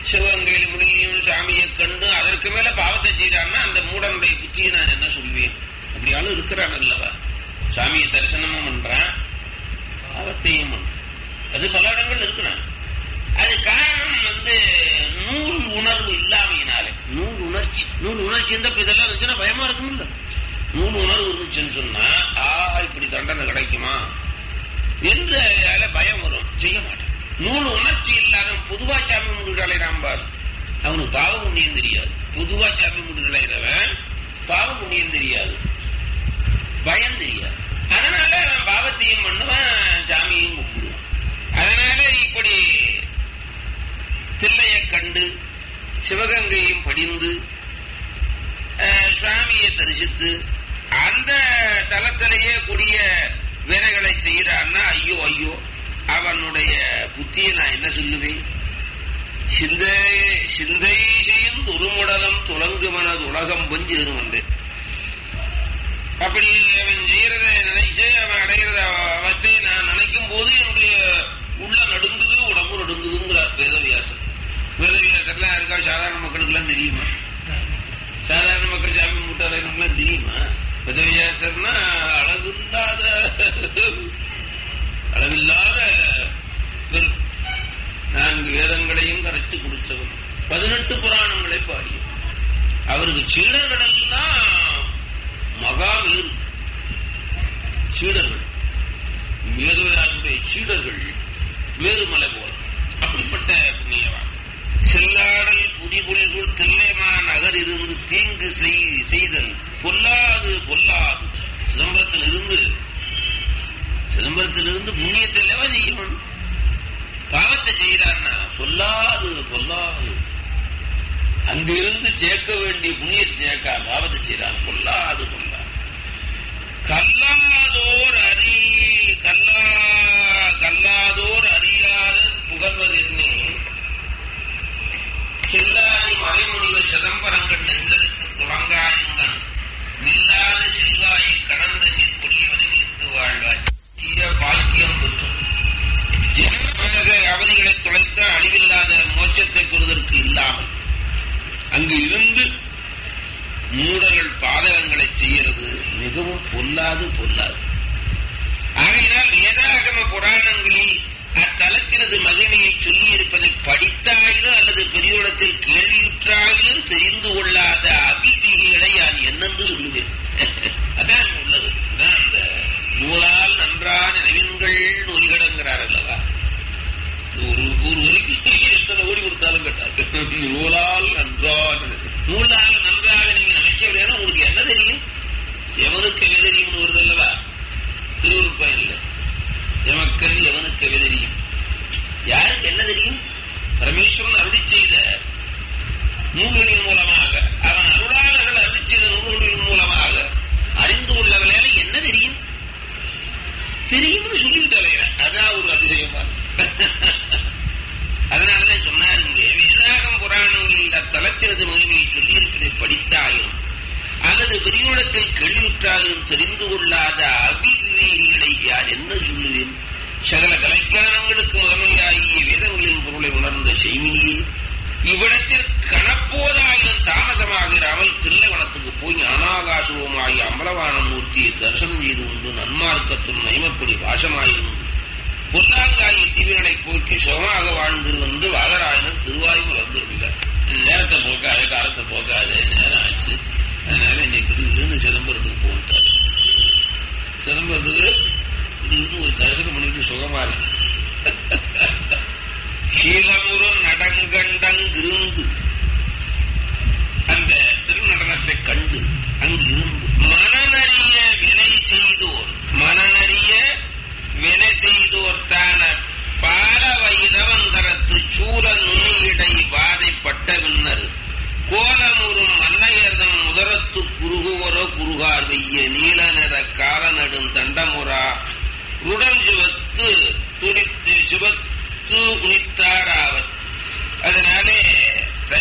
சிவகங்கையில் முனியும் சாமியை கண்டு அதற்கு மேல பாவத்தை செய்யறான்னா அந்த மூடனுடைய புத்தியை நான் என்ன சொல்வேன் அப்படியாலும் இருக்கிறான் அல்லவா சாமியை தரிசனமும் பண்றான் பாவத்தையும் பண்றான் அது பல இடங்கள் இருக்கிறான் அது காரணம் வந்து நூல் உணர்வு இல்லாமையினாலே நூல் உணர்ச்சி நூல் உணர்ச்சி இருந்தா இப்ப இதெல்லாம் இருந்துச்சுன்னா பயமா இருக்கும்ல நூல் உணர்வு இருந்துச்சுன்னு சொன்னா ஆ இப்படி தண்டனை கிடைக்குமா என்று அதுல பயம் வரும் செய்ய மாட்டான் நூல் உணர்ச்சி இல்லாத பொதுவா சாமி முண்டு அலைகிறான் பாரு அவனுக்கு பாவ புண்ணியம் தெரியாது பொதுவா சாமி முண்டு அலைகிறவன் பாவ புண்ணியம் தெரியாது பயம் தெரியாது அதனால அவன் பாவத்தையும் பண்ணுவான் சாமியையும் கும்பிடுவான் அதனால இப்படி தில்லையை கண்டு சிவகங்கையும் படிந்து அஹ், சுவாமியை தரிசித்து அந்த தலத்திலேயே கூடிய வேலைகளை செய்யறான்னா ஐயோ ஐயோ அவனுடைய புத்தியை நான் என்ன சொல்லுவேன் சிந்தை சிந்தை செய்யும் துருமுடலம் துலங்கு மனது உலகம் பொஞ்சேரும் வந்தேன் அப்படி அவன் செய்யறத நினைச்சு அவன் அடைகிறத அவத்தை நான் நினைக்கும் போது என்னுடைய உள்ள நடுங்குது உடம்பு நடுங்குதுங்கிறார் வேதவியாசர் வேதவியாசர்லாம் இருக்கா சாதாரண மக்களுக்கு எல்லாம் தெரியுமா சாதாரண மக்கள் சாமி முட்டாளர்களுக்கு தெரியுமா வேதவியாசர்னா அளவில்லாத அளவில்லாத வெறும் நான்கு வேதங்களையும் கரைச்சு கொடுத்தவன் பதினெட்டு புராணங்களை பாடியவன் அவருக்கு சீடர்கள் எல்லாம் மகாவீர் சீடர்கள் மேதுவராஜுடைய சீடர்கள் மேருமலை போல அப்படிப்பட்ட புண்ணியவான் செல்லாடல் புதிபுலிகுள் தில்லைமா நகர் இருந்து தீங்கு செய்- செய்தல் பொல்லாது பொல்லாது சிதம்பரத்தில் இருந்து சிதம்பரத்தில் இருந்து புண்ணியத்தை இல்லவா செய்யணும் பாவத்தை செய்யறான்னா பொல்லாது பொல்லாது அங்கிருந்து சேர்க்க வேண்டிய புண்ணியத்தை சேர்க்க பாவத்தை செய்யறான் பொல்லாது பொல்லாது கல்லாதோர் அறி கல்லா கல்லாதோர் அறியாத புகழ்வது என்னே செல்லாதி மறைமுடிவ சிதம்பரங்கள் நெஞ்சலுக்கு துறங்காயுங்கள் நில்லாத செல்வாயை கடந்த நீர் கொடியவரை நிற்கு வாழ்வாய் தீய பாக்கியம் பெற்றும் ஜனநாயக அவதிகளை துளைத்த அழிவில்லாத மோட்சத்தை பெறுவதற்கு இல்லாமல் அங்கு இருந்து மூடர்கள் பாதகங்களை செய்யறது மிகவும் பொல்லாது பொல்லாது ஆகையினால் வேதாகம புராணங்களில் அத்தலத்தினது மகிமையை சொல்லி இருப்பதை படித்தாயினும் அல்லது பெரியோடத்தில் கேள்வியுற்றாயினும் தெரிந்து கொள்ளாத அபிதிகளை நான் என்னென்று சொல்லுவேன் அதான் உள்ளது அதான் அந்த நூலால் நன்றான நினைவின்கள் நூல்கடங்கிறார் அல்லவா ஒரு ஒரு வரிக்கு எத்தனை ஓடி கொடுத்தாலும் கேட்டாங்க நூலால் நன்றான நூலால் நன்றாக நீங்க நினைக்க வேணும் உங்களுக்கு என்ன தெரியும் எவனுக்கு எது தெரியும்னு வருது அல்லவா திருவுருப்பயன்ல எமக்கன் எவனுக்கு எது தெரியும் யாருக்கு என்ன தெரியும் பரமேஸ்வரன் அருளி செய்த நூல்களின் மூலமாக அவன் அருளாளர்கள் அருளி செய்த நூல்களின் மூலமாக அறிந்து கொள்ள வேலை என்ன தெரியும் தெரியும்னு சொல்லிவிட்டு அலைகிறேன் அதான் ஒரு அதிசயமா அதனாலதான் சொன்னார் இங்கே வேதாகம் புராணங்களில் அத்தலத்தினது மகிமையை சொல்லியிருப்பதை படித்தாயும் அல்லது விரிவுலத்தில் கேள்வியுற்றாலும் தெரிந்து கொள்ளாத அபிவிகளை யார் என்ன சொல்லுவேன் சகல கலைஞானங்களுக்கு முதன்மையாகிய வேதங்களின் பொருளை உணர்ந்த செய்மினியே இவ்விடத்தில் கணப்போதாயிரம் தாமசமாகிறாமல் தில்லைவனத்துக்கு போய் ஞானாகாசுவமாகி அமலவான மூர்த்தியை தரிசனம் செய்து கொண்டு நன்மார்க்கத்தும் நயமப்படி வாசமாயிருந்து பொல்லாங்காய தீவிரனை போக்கி சுகமாக வாழ்ந்து வந்து வாதராயனர் திருவாய் வளர்ந்துள்ளார் நேரத்தை போக்காது காலத்தை போக்காது நேரம் ஆச்சு அதனால இன்னைக்கு இருந்து சிதம்பரத்துக்கு போட்டார் சிதம்பரத்துக்கு இருந்து ஒரு தரிசனம் பண்ணிட்டு சுகமா இருக்கு சீலமுறும் நடங்கண்டங்கிருந்து அந்த திருநடனத்தை கண்டு அங்கு இருந்து மனநறிய வினை செய்தோர் மனநறிய வினை செய்தோர் தான பால வைரவந்தரத்து சூர நுனியிடை வாதைப்பட்ட விண்ணர் கோலமுறும் மன்னையர்தம் முதரத்து குறுகுவரோ குறுகார் வெய்ய நீல நிற காலநடும் தண்டமுறா ருடன் சிவத்து துடித்து சிவத்து உனித்தாராவர் அதனாலே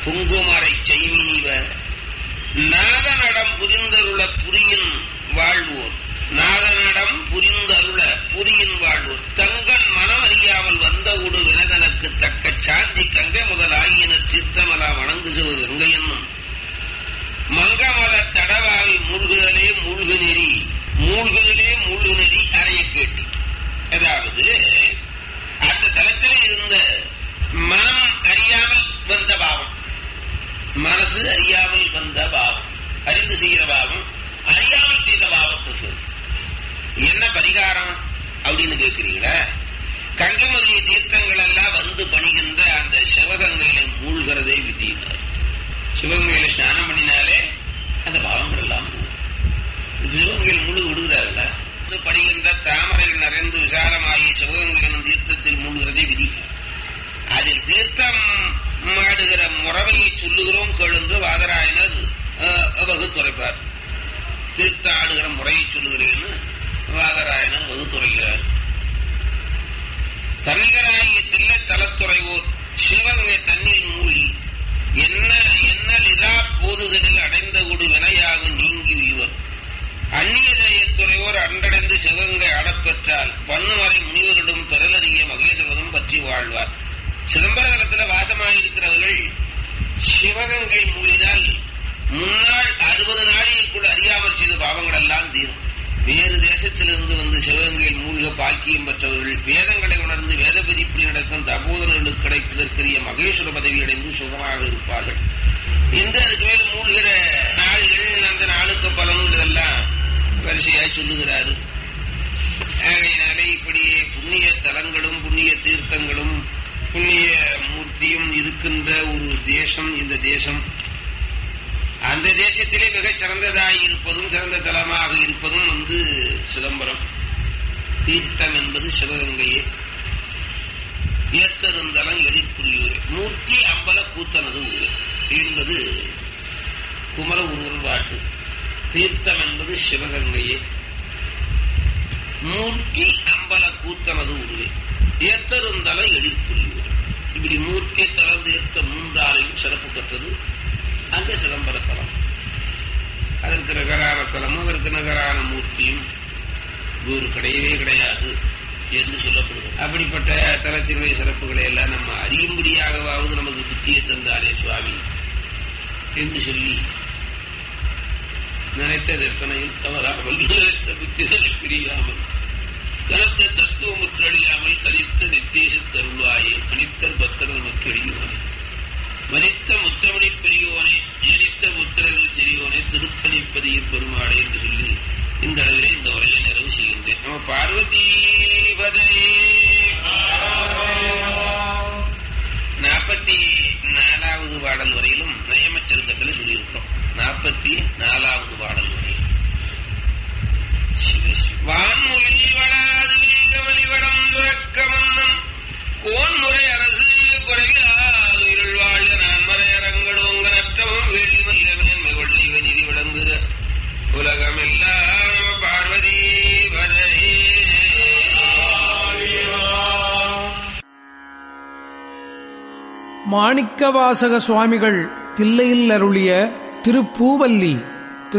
பொங்குமறை செய்மினிவ நாதநடம் புரிந்தருள புரியின் வாழ்வோர் நாதநடம் புரிந்தருள புரியின் வாழ்வோர் தங்கன் மனம் அறியாமல் வந்த உடு வினதனுக்கு தக்க சாந்தி கங்கை முதல் ஆகியன தீர்த்தமலா வணங்குகிற கங்கை என்னும் மங்கமல தடவாவி மூழ்குதலே மூழ்கு நெறி மூழ்குதலே மூழ்கு நெறி அறைய கேட்டு அதாவது அந்த தலத்தில் இருந்த மனம் அறியாமல் வந்த பாவம் மனசு அறியாமல் வந்த பாவம் அறிந்து செய்கிற பாவம் அறியாமல் செய்த பாவத்துக்கு என்ன பரிகாரம் அப்படின்னு கேட்கிறீங்களா கங்கை முதலிய தீர்த்தங்கள் எல்லாம் வந்து பணிகின்ற அந்த சிவகங்கையில மூழ்கிறதே விதியினார் சிவகங்கையில ஸ்நானம் பண்ணினாலே அந்த பாவங்கள் எல்லாம் போகும் சிவகங்கையில் முழுக விடுகிறார்கள வந்து பணிகின்ற தாமரைகள் நிறைந்து விசாலமாகிய சிவகங்கை எனும் தீர்த்தத்தில் மூழ்கிறதே விதி அதில் தீர்த்தம் மாடுகிற முறைமையை சொல்லுகிறோம் கேளுந்து வாதராயனர் வகுத்துரைப்பார் தீர்த்தம் ஆடுகிற முறையை சொல்லுகிறேன்னு வாதராயனர் வகுத்துரைக்கிறார் தன்னிகராகிய தில்லை தலத்துறைவோர் சிவகங்கை தண்ணீர் மூழ்கி என்ன என்னல் இதா போதுதலில் அடைந்த குடு வினையாகும் நீங்கி உய்வர் அந்நிய துறையோர் அன்றடைந்து சிவகங்கை ஆடப்பெற்றால் பன்னுவரை முனிவரிடம் பெறலறிய மகேஸ்வரனும் பற்றி வாழ்வார் சிதம்பரகரத்துல வாசமாயிருக்கிறவர்கள் சிவகங்கை மூழ்கினால் முன்னாள் அறுபது நாளில் கூட அறியாமல் செய்த பாவங்கள் எல்லாம் தீரும் வேறு தேசத்திலிருந்து வந்து சிவகங்கையில் மூழ்க பாக்கியம் பெற்றவர்கள் வேதங்களை உணர்ந்து வேத விதிப்படி நடக்கும் தபோதரர்களுக்கு கிடைப்பதற்குரிய மகேஸ்வர பதவி அடைந்து சுகமாக இருப்பார்கள் என்று அதுக்கு மேல் மூழ்கிற நாள்கள் அந்த நாளுக்கு பலனும் இதெல்லாம் வரிசையாய் சொல்லுகிறாரு ஆகையினாலே இப்படி புண்ணிய தலங்களும் புண்ணிய தீர்த்தங்களும் புண்ணிய மூர்த்தியும் இருக்கின்ற ஒரு தேசம் இந்த தேசம் அந்த தேசத்திலே மிகச் சிறந்ததாய் இருப்பதும் சிறந்த தலமாக இருப்பதும் வந்து சிதம்பரம் தீர்த்தம் என்பது சிவகங்கையே ஏத்தருந்தலம் எழிற்புரியூர் மூர்த்தி அம்பல கூத்தனது ஊர் என்பது குமர உருவாட்டு தீர்த்தம் என்பது சிவகங்கையே மூர்த்தி அம்பல கூத்தனது உருவே ஏத்தருந்தலம் எழிற்புரியூர் இப்படி மூர்த்தி தலம் தீர்த்த மூன்றாலையும் சிறப்பு பெற்றது அந்த சிதம்பர தலம் அதற்கு நகரான தலமும் அதற்கு நகரான மூர்த்தியும் ஒரு கிடையவே கிடையாது என்று சொல்லப்படுகிறது அப்படிப்பட்ட தலத்தினுடைய சிறப்புகளை எல்லாம் நம்ம அறியும்படியாகவாவது நமக்கு புத்தியை தந்தாரே சுவாமி என்று சொல்லி நினைத்த கற்பனையில் தவறாமல் நினைத்த புத்திகளை பிரியாமல் கனத்த தத்துவமுற்றழியாமல் கலித்த நித்தேச தருள்வாயே கணித்தர் பக்தர்கள் மற்றழியோனே மனித்த முத்தமணி பெரியோனே ஜனித்த புத்திரர்கள் பெரியோனே திருத்தணிப்பதியின் பெருமாளே என்று சொல்லி இந்த அளவிலே இந்த உரையை நிறைவு செய்கின்றேன் நம்ம பார்வதி நாற்பத்தி நாலாவது பாடல் வரையிலும் நயமச்சருக்கத்தில் சொல்லியிருக்கிறோம் நாற்பத்தி நாலாவது பாடல் வரையில் வான்மொழி வளாது கமலிவடம் துறக்கமன்னம் கோன்முறை அரசு குறைவிலாது இருள் வாழ்க நான் மறையரங்களோங்க நற்றமும் வேலி மல்லமேன்மை கொள்ளைவ நிதி விளங்குக உலகமெல்லாம் பார்வதி வரை மாணிக்கவாசக சுவாமிகள் தில்லையில் அருளிய திருப்பூவல்லி